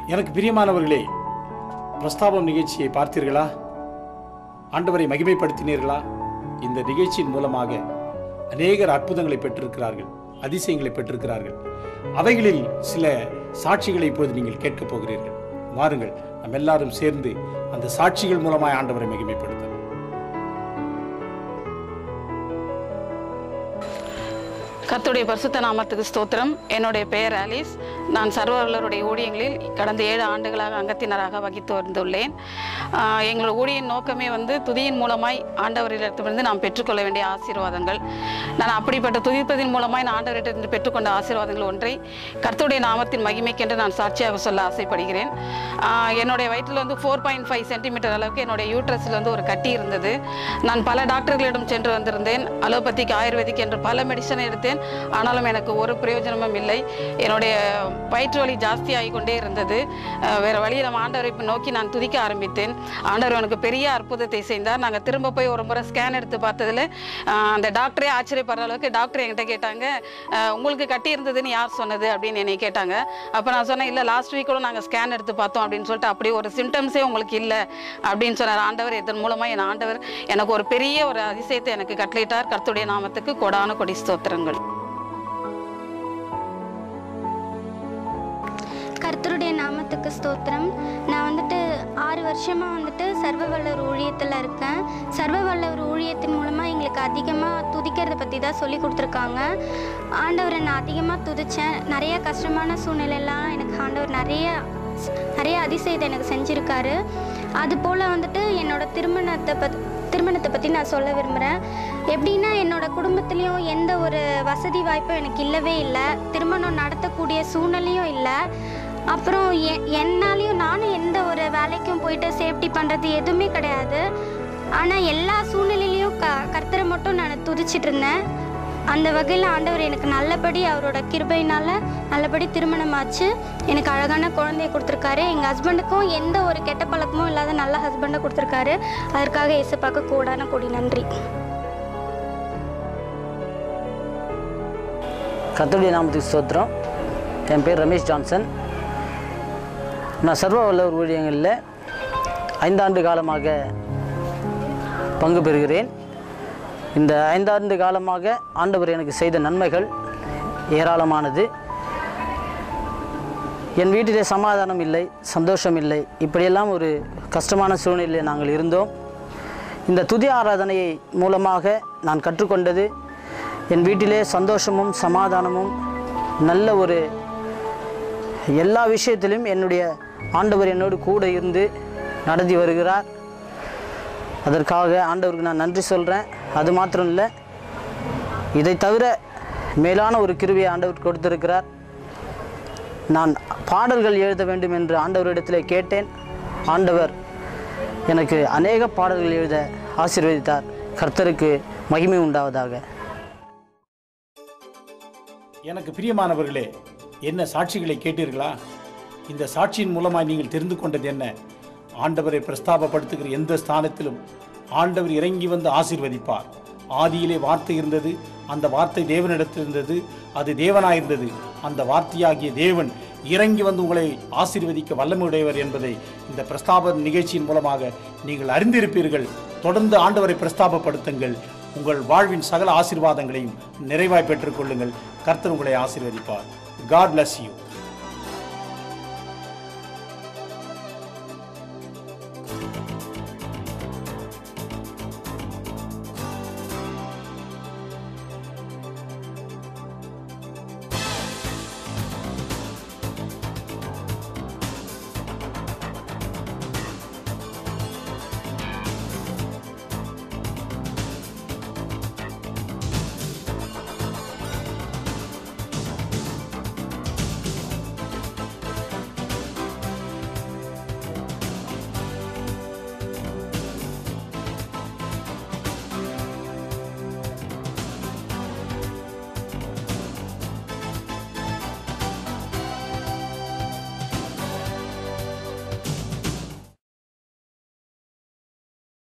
எனக்கு பிரியமானவர்களே பிரஸ்தாபம் நிகழ்ச்சியை பார்த்தீர்களா ஆண்டவரை மகிமைப்படுத்தினீர்களா இந்த நிகழ்ச்சியின் மூலமாக அநேகர் அற்புதங்களை பெற்றிருக்கிறார்கள் அதிசயங்களை பெற்றிருக்கிறார்கள் அவைகளில் சில சாட்சிகளை இப்பொழுது நீங்கள் கேட்கப் போகிறீர்கள் வாருங்கள் நம்ம எல்லாரும் சேர்ந்து அந்த சாட்சிகள் மூலமாய் ஆண்டவரை மகிமைப்படுத்தலாம் கர்த்தருடைய பரிசுத்த நாமத்துக்கு ஸ்தோத்திரம் என்னுடைய பெயர் ஆலிஸ் நான் சர்வவல்லருடைய ஊழியங்களில் கடந்த ஏழு ஆண்டுகளாக அங்கத்தினராக வகித்து வந்துள்ளேன் ஆஹ் எங்களோட ஊழியின் நோக்கமே வந்து துதியின் மூலமாய் ஆண்டவரிடத்திலிருந்து நாம் பெற்றுக்கொள்ள வேண்டிய ஆசீர்வாதங்கள் நான் அப்படிப்பட்ட துதிப்பதின் மூலமாய் நான் ஆண்டவரிடத்திலிருந்து பெற்றுக்கொண்ட ஆசீர்வாதங்கள் ஒன்றை கர்த்தருடைய நாமத்தின் மகிமைக்கென்று நான் சாட்சியாக சொல்ல ஆசைப்படுகிறேன் ஆஹ் என்னுடைய வயிற்றில் வந்து ஃபோர் பாயிண்ட் ஃபைவ் சென்டிமீட்டர் அளவுக்கு என்னுடைய யூட்ரஸில் வந்து ஒரு கட்டி இருந்தது நான் பல டாக்டர்களிடம் சென்று வந்திருந்தேன் அலோபதிக் ஆயுர்வேதிக் என்று பல மெடிசனை எடுத்தேன் ஆனாலும் எனக்கு ஒரு பிரயோஜனமும் இல்லை என்னுடைய வயிற்று வலி ஜாஸ்தியாகி கொண்டே இருந்தது அஹ் வேற வழி நம்ம ஆண்டவரை இப்ப நோக்கி நான் துதிக்க ஆரம்பித்தேன் ஆண்டவர் எனக்கு பெரிய அற்புதத்தை செய்தார் நாங்கள் திரும்ப போய் ஒரு முறை ஸ்கேன் எடுத்து பார்த்ததுல அஹ் அந்த டாக்டரே ஆச்சரியப்படுற அளவுக்கு டாக்டர் என்கிட்ட கேட்டாங்க அஹ் உங்களுக்கு கட்டி இருந்ததுன்னு யார் சொன்னது அப்படின்னு என்னை கேட்டாங்க அப்போ நான் சொன்னேன் இல்லை லாஸ்ட் வீக் கூட நாங்கள் ஸ்கேன் எடுத்து பார்த்தோம் அப்படின்னு சொல்லிட்டு அப்படி ஒரு சிம்டம்ஸே உங்களுக்கு இல்லை அப்படின்னு சொன்னார் ஆண்டவர் இதன் மூலமாக என் ஆண்டவர் எனக்கு ஒரு பெரிய ஒரு அதிசயத்தை எனக்கு கட்டளையிட்டார் கர்த்தருடைய நாமத்துக்கு கொடான கொடி ஸ்தோத்திரங்கள் கர்த்தருடைய நாமத்துக்கு ஸ்தோத்திரம் நான் வந்துட்டு ஆறு வருஷமாக வந்துட்டு சர்வ வல்லவர் ஊழியத்தில் இருக்கேன் சர்வ வல்லவர் ஊழியத்தின் மூலமாக எங்களுக்கு அதிகமாக துதிக்கிறத பற்றி தான் சொல்லி கொடுத்துருக்காங்க ஆண்டவரை நான் அதிகமாக துதித்தேன் நிறைய கஷ்டமான சூழ்நிலையெல்லாம் எனக்கு ஆண்டவர் நிறைய நிறைய அதிசயத்தை எனக்கு செஞ்சுருக்காரு அது போல் வந்துட்டு என்னோட திருமணத்தை பத் திருமணத்தை பற்றி நான் சொல்ல விரும்புகிறேன் எப்படின்னா என்னோட குடும்பத்துலேயும் எந்த ஒரு வசதி வாய்ப்பும் எனக்கு இல்லவே இல்லை திருமணம் நடத்தக்கூடிய சூழ்நிலையும் இல்லை அப்புறம் எ என்னாலையும் நானும் எந்த ஒரு வேலைக்கும் போயிட்டு சேஃப்டி பண்ணுறது எதுவுமே கிடையாது ஆனால் எல்லா சூழ்நிலையிலையும் க கர்த்தரை மட்டும் நான் துதிச்சிட்டு இருந்தேன் அந்த வகையில் ஆண்டவர் எனக்கு நல்லபடி அவரோட கிருபையினால நல்லபடி திருமணமாச்சு எனக்கு அழகான குழந்தைய கொடுத்துருக்காரு எங்கள் ஹஸ்பண்டுக்கும் எந்த ஒரு கெட்ட பழக்கமும் இல்லாத நல்ல ஹஸ்பண்டை கொடுத்துருக்காரு அதற்காக இயேசுப்பாக்கு கூடான கொடி நன்றி கர்த்தருடைய நாமத்துக்கு ஸ்தோத்திரம் என் பேர் ரமேஷ் ஜான்சன் நான் சர்வ வல்லவர் ஊழியங்களில் ஐந்தாண்டு காலமாக பங்கு பெறுகிறேன் இந்த ஐந்தாண்டு காலமாக ஆண்டவர் எனக்கு செய்த நன்மைகள் ஏராளமானது என் வீட்டிலே சமாதானம் இல்லை சந்தோஷம் இல்லை இப்படியெல்லாம் ஒரு கஷ்டமான சூழ்நிலையில் நாங்கள் இருந்தோம் இந்த துதி ஆராதனையை மூலமாக நான் கற்றுக்கொண்டது என் வீட்டிலே சந்தோஷமும் சமாதானமும் நல்ல ஒரு எல்லா விஷயத்திலும் என்னுடைய ஆண்டவர் என்னோடு கூட இருந்து நடத்தி வருகிறார் அதற்காக ஆண்டவருக்கு நான் நன்றி சொல்கிறேன் அது மாத்திரம் இல்லை இதை தவிர மேலான ஒரு கிருவியை ஆண்டவர் கொடுத்திருக்கிறார் நான் பாடல்கள் எழுத வேண்டும் என்று ஆண்டவரிடத்திலே கேட்டேன் ஆண்டவர் எனக்கு அநேக பாடல்கள் எழுத ஆசீர்வதித்தார் கர்த்தருக்கு மகிமை உண்டாவதாக எனக்கு பிரியமானவர்களே என்ன சாட்சிகளை கேட்டீர்களா இந்த சாட்சியின் மூலமாய் நீங்கள் தெரிந்து கொண்டது என்ன ஆண்டவரை பிரஸ்தாபப்படுத்துகிற எந்த ஸ்தானத்திலும் ஆண்டவர் இறங்கி வந்து ஆசீர்வதிப்பார் ஆதியிலே வார்த்தை இருந்தது அந்த வார்த்தை தேவனிடத்தில் இருந்தது அது தேவனாயிருந்தது அந்த வார்த்தையாகிய தேவன் இறங்கி வந்து உங்களை ஆசீர்வதிக்க வல்லமையுடையவர் என்பதை இந்த பிரஸ்தாப நிகழ்ச்சியின் மூலமாக நீங்கள் அறிந்திருப்பீர்கள் தொடர்ந்து ஆண்டவரை பிரஸ்தாபப்படுத்துங்கள் உங்கள் வாழ்வின் சகல ஆசீர்வாதங்களையும் நிறைவாய் பெற்றுக்கொள்ளுங்கள் கர்த்தர் உங்களை ஆசீர்வதிப்பார் காட் bless யூ